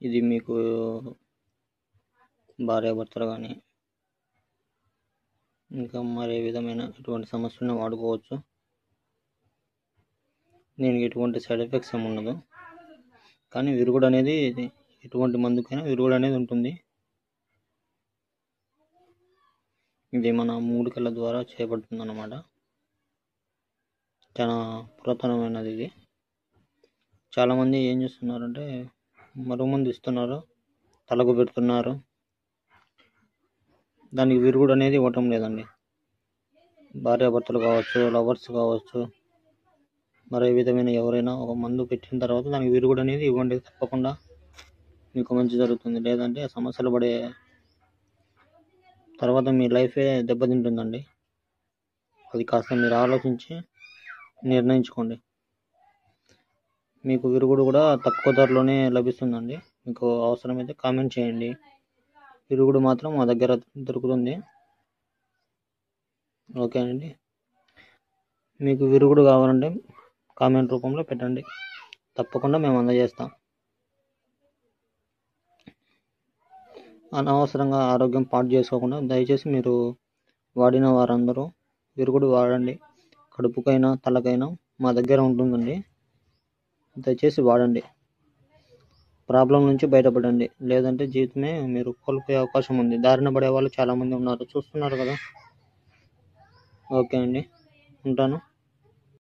ఇది మీకు భార్యాభర్తలు కానీ ఇంకా మరే విధమైన ఎటువంటి సమస్యలను వాడుకోవచ్చు దీనికి ఎటువంటి సైడ్ ఎఫెక్ట్స్ ఏమి ఉండదు కానీ విరుగుడు అనేది ఎటువంటి మందుకైనా విరుగుడు అనేది ఉంటుంది ఇది మన మూలికల ద్వారా చేయబడుతుంది అన్నమాట చాలా పురాతనమైనది ఇది చాలామంది ఏం చేస్తున్నారంటే మరుగుమందు ఇస్తున్నారు తలకు పెడుతున్నారు దానికి విరుగుడు అనేది ఇవ్వటం లేదండి భార్యాభర్తలు కావచ్చు లవర్స్ కావచ్చు మరే విధమైన ఎవరైనా ఒక మందు పెట్టిన తర్వాత దానికి విరుగుడు అనేది ఇవ్వండి తప్పకుండా మీకు మంచి జరుగుతుంది లేదంటే సమస్యలు పడే తర్వాత మీ లైఫే దెబ్బతింటుందండి అది కాస్త మీరు ఆలోచించి నిర్ణయించుకోండి మీకు విరుగుడు కూడా తక్కువ ధరలోనే లభిస్తుందండి మీకు అవసరమైతే కామెంట్ చేయండి విరుగుడు మాత్రం మా దగ్గర దొరుకుతుంది ఓకే అండి మీకు విరుగుడు కావాలంటే కామెంట్ రూపంలో పెట్టండి తప్పకుండా మేము అందజేస్తాం అనవసరంగా ఆరోగ్యం పాడు చేసుకోకుండా దయచేసి మీరు వాడిన వారందరూ విరుగుడు వాడండి కడుపుకైనా తలకైనా మా దగ్గర ఉంటుందండి దయచేసి వాడండి ప్రాబ్లం నుంచి బయటపడండి లేదంటే జీవితమే మీరు కోల్పోయే అవకాశం ఉంది దారిన పడే వాళ్ళు చాలామంది ఉన్నారు చూస్తున్నారు కదా ఓకే అండి ఉంటాను